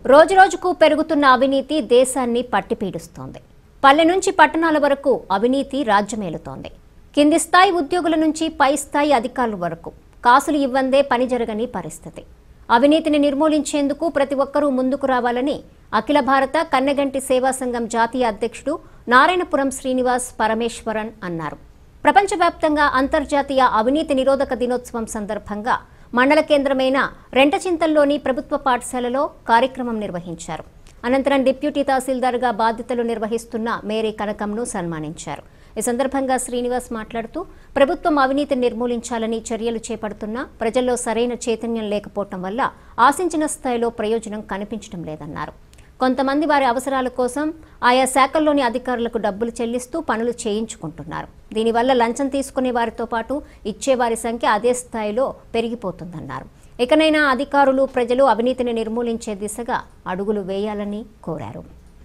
రోజురోజుకు పెరుగుతున్న అవినీతి దేశాన్ని పట్టిపీడిస్తోంది పల్లె నుంచి పట్టణాల వరకు అవినీతి రాజ్యమేలుతోంది కింది స్థాయి ఉద్యోగుల నుంచి పై స్థాయి అధికారుల వరకు కాసులు ఇవ్వందే పని జరగని పరిస్థితి అవినీతిని నిర్మూలించేందుకు ప్రతి ఒక్కరూ ముందుకు రావాలని అఖిల భారత కన్నెగంటి సేవా సంఘం జాతీయ అధ్యక్షుడు నారాయణపురం శ్రీనివాస్ పరమేశ్వరన్ అన్నారు ప్రపంచవ్యాప్తంగా అంతర్జాతీయ అవినీతి నిరోధక దినోత్సవం సందర్భంగా మండల కేంద్రమైన రెంటచింతల్లోని ప్రభుత్వ పాఠశాలలో కార్యక్రమం నిర్వహించారు అనంతరం డిప్యూటీ తహసీల్దార్గా బాధ్యతలు నిర్వహిస్తున్న మేరీ కనకంను సన్మానించారు ఈ సందర్భంగా శ్రీనివాస్ మాట్లాడుతూ ప్రభుత్వం అవినీతిని నిర్మూలించాలని చర్యలు చేపడుతున్నా ప్రజల్లో సరైన చైతన్యం లేకపోవటం వల్ల ఆశించిన స్థాయిలో ప్రయోజనం కనిపించడం లేదన్నారు కొంతమంది వారి అవసరాల కోసం ఆయా శాఖల్లోని అధికారులకు డబ్బులు చెల్లిస్తూ పనులు చేయించుకుంటున్నారు దీనివల్ల లంచం తీసుకునే వారితో పాటు ఇచ్చేవారి సంఖ్య అదే స్థాయిలో పెరిగిపోతుందన్నారు ఇకనైనా అధికారులు ప్రజలు అవినీతిని నిర్మూలించే దిశగా అడుగులు వేయాలని కోరారు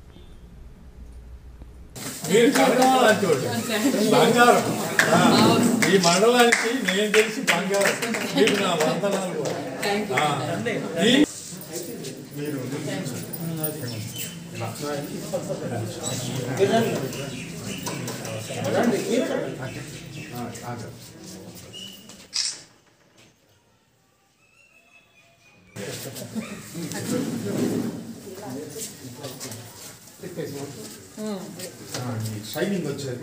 మీరు కనకాలంటే బంగారం ఆ, ఈ మండలానికి నేను తెలిసి బంగారం మీకు నా వందనాలు కూడా. ఆ, ఈ- షైనింగ్ వచ్చేది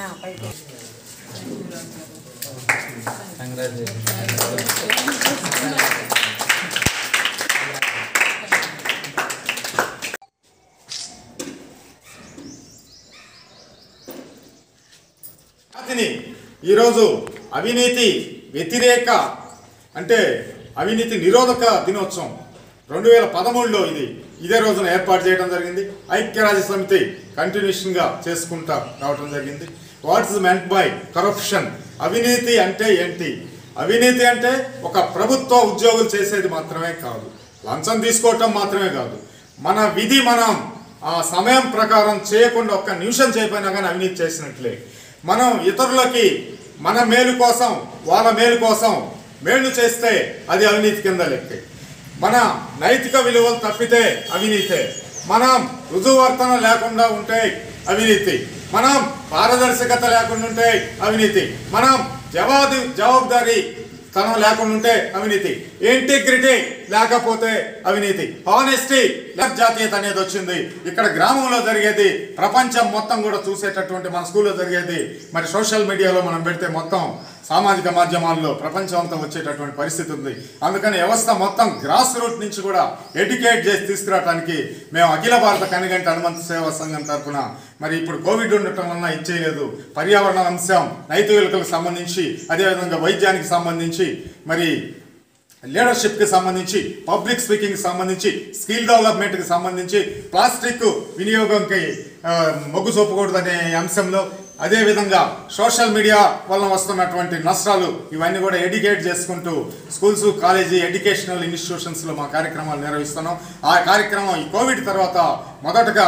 జాతిని ఈరోజు అవినీతి వ్యతిరేక అంటే అవినీతి నిరోధక దినోత్సవం రెండు వేల పదమూడులో ఇది ఇదే రోజున ఏర్పాటు చేయడం జరిగింది ఐక్యరాజ్య సమితి కంటిన్యూషన్గా చేసుకుంటా రావడం జరిగింది వాట్స్ మెంట్ బై కరప్షన్ అవినీతి అంటే ఏంటి అవినీతి అంటే ఒక ప్రభుత్వ ఉద్యోగులు చేసేది మాత్రమే కాదు లంచం తీసుకోవటం మాత్రమే కాదు మన విధి మనం ఆ సమయం ప్రకారం చేయకుండా ఒక్క నిమిషం చేయకపోయినా కానీ అవినీతి చేసినట్లే మనం ఇతరులకి మన మేలు కోసం వాళ్ళ మేలు కోసం మేలు చేస్తే అది అవినీతి కింద లెక్కే మన నైతిక విలువలు తప్పితే అవినీతే మనం రుజువర్తన లేకుండా ఉంటే అవినీతి మనం పారదర్శకత లేకుండా ఉంటే అవినీతి మనం జవాబు జవాబుదారీ తనం లేకుండా ఉంటే అవినీతి ఇంటిగ్రిటీ లేకపోతే అవినీతి హానెస్టీ జాతీయత అనేది వచ్చింది ఇక్కడ గ్రామంలో జరిగేది ప్రపంచం మొత్తం కూడా చూసేటటువంటి మన స్కూల్లో జరిగేది మరి సోషల్ మీడియాలో మనం పెడితే మొత్తం సామాజిక మాధ్యమాల్లో ప్రపంచం అంతా వచ్చేటటువంటి పరిస్థితి ఉంది అందుకని వ్యవస్థ మొత్తం గ్రాస్ రూట్ నుంచి కూడా ఎడ్యుకేట్ చేసి తీసుకురావడానికి మేము అఖిల భారత కనిగంటి హనుమంత సేవా సంఘం తరఫున మరి ఇప్పుడు కోవిడ్ ఉండటం వలన ఇచ్చేయలేదు పర్యావరణ అంశం నైతికలకు సంబంధించి అదేవిధంగా వైద్యానికి సంబంధించి మరి లీడర్షిప్కి సంబంధించి పబ్లిక్ స్పీకింగ్కి సంబంధించి స్కిల్ డెవలప్మెంట్కి సంబంధించి ప్లాస్టిక్ వినియోగంకి ఆ, మొగ్గు చూపకూడదనే అంశంలో అదేవిధంగా సోషల్ మీడియా వలన వస్తున్నటువంటి నష్టాలు ఇవన్నీ కూడా ఎడ్యుకేట్ చేసుకుంటూ స్కూల్స్ కాలేజీ ఎడ్యుకేషనల్ ఇన్స్టిట్యూషన్స్లో మా కార్యక్రమాలు నిర్వహిస్తున్నాం ఆ కార్యక్రమం ఈ కోవిడ్ తర్వాత మొదటగా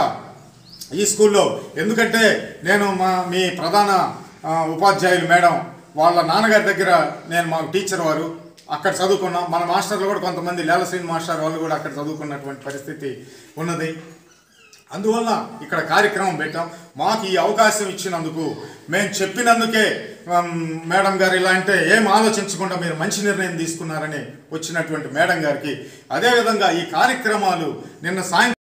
ఈ స్కూల్లో ఎందుకంటే నేను మా మీ ప్రధాన ఆ, ఉపాధ్యాయులు మేడం వాళ్ళ నాన్నగారి దగ్గర నేను మా టీచర్ వారు అక్కడ చదువుకున్నాం మన మాస్టర్లు కూడా కొంతమంది లేలశ్రీని మాస్టర్ వాళ్ళు కూడా అక్కడ చదువుకున్నటువంటి పరిస్థితి ఉన్నది అందువల్ల ఇక్కడ కార్యక్రమం పెట్టాం మాకు ఈ అవకాశం ఇచ్చినందుకు మేము చెప్పినందుకే ఉమ్, మేడం గారు ఇలా అంటే ఏం ఆలోచించకుండా మీరు మంచి నిర్ణయం తీసుకున్నారని వచ్చినటువంటి మేడం గారికి అదేవిధంగా ఈ కార్యక్రమాలు నిన్న సాయంత్రం